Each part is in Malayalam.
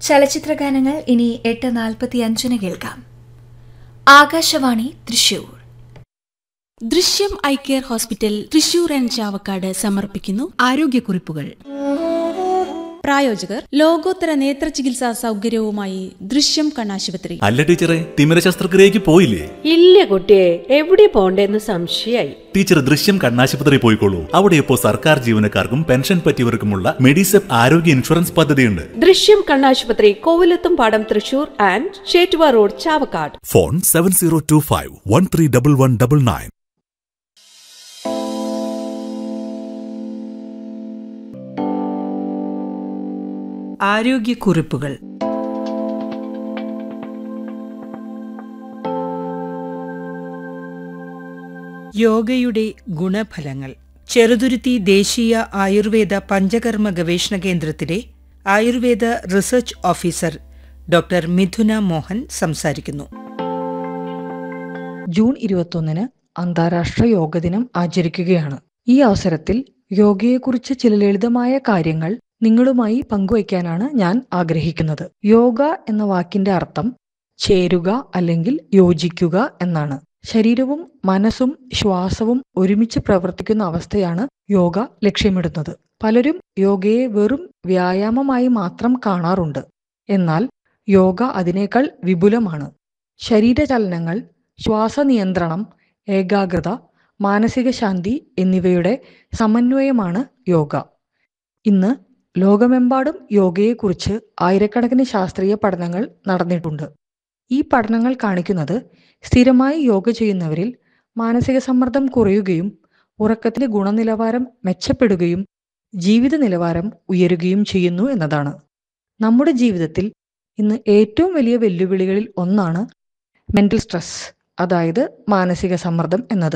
ചലച്ചിത്ര ഗാനങ്ങൾ ഇനി എട്ട് നാൽപ്പത്തി അഞ്ചിന് കേൾക്കാം Akashvani Thrissur Drishyam eye care hospital Thrissur and Chavakkad സമർപ്പിക്കുന്നു ആരോഗ്യക്കുറിപ്പുകൾ പ്രായോജകർ ലോകോത്തര നേത്ര ചികിത്സാ സൗകര്യവുമായി ദൃശ്യം കണ്ണാശുപത്രി അല്ല ടീച്ചറെ തിമിര ശസ്ത്രക്രിയക്ക് പോയില്ലേ ഇല്ല കുട്ടിയെ എവിടെ പോണ്ടേന്ന് സംശയായി ടീച്ചർ ദൃശ്യം കണ്ണാശുപത്രി പോയിക്കോളൂ അവിടെ ഇപ്പോൾ സർക്കാർ ജീവനക്കാർക്കും പെൻഷൻ പറ്റിയവർക്കുമുള്ള മെഡിസെപ്പ് ആരോഗ്യ ഇൻഷുറൻസ് പദ്ധതിയുണ്ട് ദൃശ്യം കണ്ണാശുപത്രി കോവിലത്തും പാടം Thrissur and Chettuva road Chavakkad phone seven zero two five one three double one double nine ആരോഗ്യക്കുറിപ്പുകൾ യോഗയുടെ ഗുണഫലങ്ങൾ ചെറുതുരുത്തി ദേശീയ ആയുർവേദ പഞ്ചകർമ്മ ഗവേഷണ കേന്ദ്രത്തിലെ Ayurveda research officer doctor Mithuna Mohan സംസാരിക്കുന്നു ജൂൺ ഇരുപത്തൊന്നിന് അന്താരാഷ്ട്ര യോഗ ദിനം ആചരിക്കുകയാണ് ഈ അവസരത്തിൽ യോഗയെക്കുറിച്ച് ചില ലളിതമായ കാര്യങ്ങൾ നിങ്ങളുമായി പങ്കുവയ്ക്കാനാണ് ഞാൻ ആഗ്രഹിക്കുന്നത് യോഗ എന്ന വാക്കിന്റെ അർത്ഥം ചേരുക അല്ലെങ്കിൽ യോജിക്കുക എന്നാണ് ശരീരവും മനസ്സും ശ്വാസവും ഒരുമിച്ച് പ്രവർത്തിക്കുന്ന അവസ്ഥയാണ് യോഗ ലക്ഷ്യമിടുന്നത് പലരും യോഗയെ വെറും വ്യായാമമായി മാത്രം കാണാറുണ്ട് എന്നാൽ യോഗ അതിനേക്കാൾ വിപുലമാണ് ശരീരചലനങ്ങൾ ശ്വാസനിയന്ത്രണം ഏകാഗ്രത മാനസിക ശാന്തി എന്നിവയുടെ സമന്വയമാണ് യോഗ ഇന്ന് ലോകമെമ്പാടും യോഗയെക്കുറിച്ച് ആയിരക്കണക്കിന് ശാസ്ത്രീയ പഠനങ്ങൾ നടന്നിട്ടുണ്ട് ഈ പഠനങ്ങൾ കാണിക്കുന്നത് സ്ഥിരമായി യോഗ ചെയ്യുന്നവരിൽ മാനസിക സമ്മർദ്ദം കുറയുകയും ഉറക്കത്തിലെ ഗുണനിലവാരം മെച്ചപ്പെടുകയും ജീവിത നിലവാരം ഉയരുകയും ചെയ്യുന്നു എന്നതാണ് നമ്മുടെ ജീവിതത്തിൽ ഇന്ന് ഏറ്റവും വലിയ വെല്ലുവിളികളിൽ ഒന്നാണ് മെന്റൽ സ്ട്രെസ് അതായത് മാനസിക സമ്മർദ്ദം എന്നത്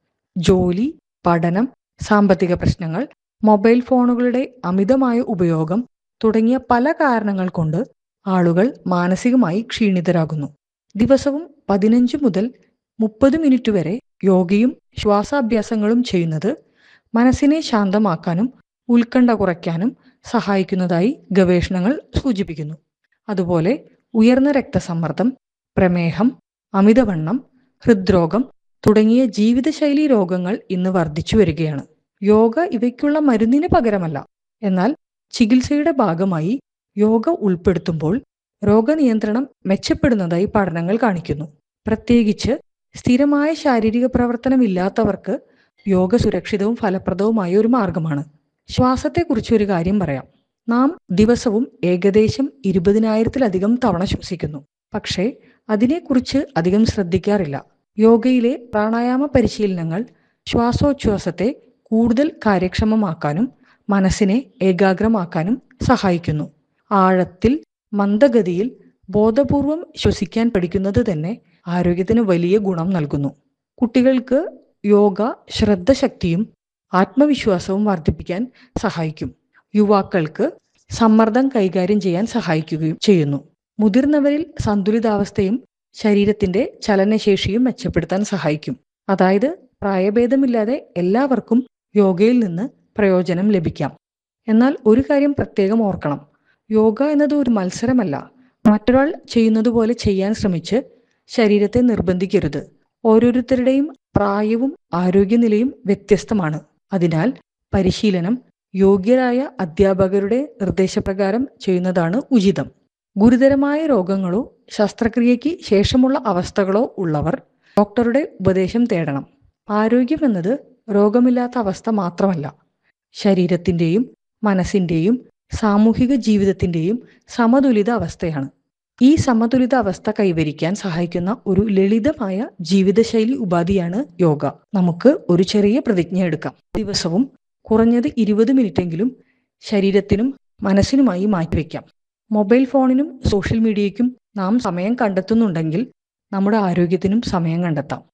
ജോലി പഠനം സാമ്പത്തിക പ്രശ്നങ്ങൾ മൊബൈൽ ഫോണുകളുടെ അമിതമായ ഉപയോഗം തുടങ്ങിയ പല കാരണങ്ങൾ കൊണ്ട് ആളുകൾ മാനസികമായി ക്ഷീണിതരാകുന്നു ദിവസവും പതിനഞ്ച് മുതൽ മുപ്പത് മിനിറ്റ് വരെ യോഗയും ശ്വാസാഭ്യാസങ്ങളും ചെയ്യുന്നത് മനസ്സിനെ ശാന്തമാക്കാനും ഉത്കണ്ഠ കുറയ്ക്കാനും സഹായിക്കുന്നതായി ഗവേഷണങ്ങൾ സൂചിപ്പിക്കുന്നു അതുപോലെ ഉയർന്ന രക്തസമ്മർദ്ദം പ്രമേഹം അമിതവണ്ണം ഹൃദ്രോഗം തുടങ്ങിയ ജീവിതശൈലി രോഗങ്ങൾ ഇന്ന് വർദ്ധിച്ചു വരികയാണ് യോഗ ഇവയ്ക്കുള്ള മരുന്നിന് പകരമല്ല എന്നാൽ ചികിത്സയുടെ ഭാഗമായി യോഗ ഉൾപ്പെടുത്തുമ്പോൾ രോഗനിയന്ത്രണം മെച്ചപ്പെടുന്നതായി പഠനങ്ങൾ കാണിക്കുന്നു പ്രത്യേകിച്ച് സ്ഥിരമായ ശാരീരിക പ്രവർത്തനമില്ലാത്തവർക്ക് യോഗ സുരക്ഷിതവും ഫലപ്രദവുമായ ഒരു മാർഗമാണ് ശ്വാസത്തെക്കുറിച്ച് ഒരു കാര്യം പറയാം നാം ദിവസവും ഏകദേശം ഇരുപതിനായിരത്തിലധികം തവണ ശ്വസിക്കുന്നു പക്ഷേ അതിനെക്കുറിച്ച് അധികം ശ്രദ്ധിക്കാറില്ല യോഗയിലെ പ്രാണായാമ പരിശീലനങ്ങൾ ശ്വാസോച്ഛ്വാസത്തെ കൂടുതൽ കാര്യക്ഷമമാക്കാനും മനസ്സിനെ ഏകാഗ്രമാക്കാനും സഹായിക്കുന്നു ആഴത്തിൽ മന്ദഗതിയിൽ ബോധപൂർവം ശ്വസിക്കാൻ പഠിക്കുന്നത് തന്നെ ആരോഗ്യത്തിന് വലിയ ഗുണം നൽകുന്നു കുട്ടികൾക്ക് യോഗ ശ്രദ്ധശക്തിയും ആത്മവിശ്വാസവും വർദ്ധിപ്പിക്കാൻ സഹായിക്കും യുവാക്കൾക്ക് സമ്മർദ്ദം കൈകാര്യം ചെയ്യാൻ സഹായിക്കുകയും ചെയ്യുന്നു മുതിർന്നവരിൽ സന്തുലിതാവസ്ഥയും ശരീരത്തിന്റെ ചലനശേഷിയും മെച്ചപ്പെടുത്താൻ സഹായിക്കും അതായത് പ്രായഭേദമില്ലാതെ എല്ലാവർക്കും യോഗയിൽ നിന്ന് പ്രയോജനം ലഭിക്കാം എന്നാൽ ഒരു കാര്യം പ്രത്യേകം ഓർക്കണം യോഗ എന്നത് ഒരു മത്സരമല്ല മറ്റൊരാൾ ചെയ്യുന്നത് പോലെ ചെയ്യാൻ ശ്രമിച്ച് ശരീരത്തെ നിർബന്ധിക്കരുത് ഓരോരുത്തരുടെയും പ്രായവും ആരോഗ്യനിലയും വ്യത്യസ്തമാണ് അതിനാൽ പരിശീലനം യോഗ്യരായ അധ്യാപകരുടെ നിർദ്ദേശപ്രകാരം ചെയ്യുന്നതാണ് ഉചിതം ഗുരുതരമായ രോഗങ്ങളോ ശസ്ത്രക്രിയയ്ക്ക് ശേഷമുള്ള അവസ്ഥകളോ ഉള്ളവർ ഡോക്ടറുടെ ഉപദേശം തേടണം ആരോഗ്യം എന്നത് രോഗമില്ലാത്ത അവസ്ഥ മാത്രമല്ല ശരീരത്തിൻ്റെയും മനസ്സിൻ്റെയും സാമൂഹിക ജീവിതത്തിൻ്റെയും സമതുലിത അവസ്ഥയാണ് ഈ സമതുലിത അവസ്ഥ കൈവരിക്കാൻ സഹായിക്കുന്ന ഒരു ലളിതമായ ജീവിതശൈലി ഉപാധിയാണ് യോഗ നമുക്ക് ഒരു ചെറിയ പ്രതിജ്ഞ എടുക്കാം ദിവസവും കുറഞ്ഞത് ഇരുപത് മിനിറ്റെങ്കിലും ശരീരത്തിനും മനസ്സിനുമായി മാറ്റിവെക്കാം മൊബൈൽ ഫോണിനും സോഷ്യൽ മീഡിയയ്ക്കും നാം സമയം കണ്ടെത്തുന്നുണ്ടെങ്കിൽ നമ്മുടെ ആരോഗ്യത്തിനും സമയം കണ്ടെത്താം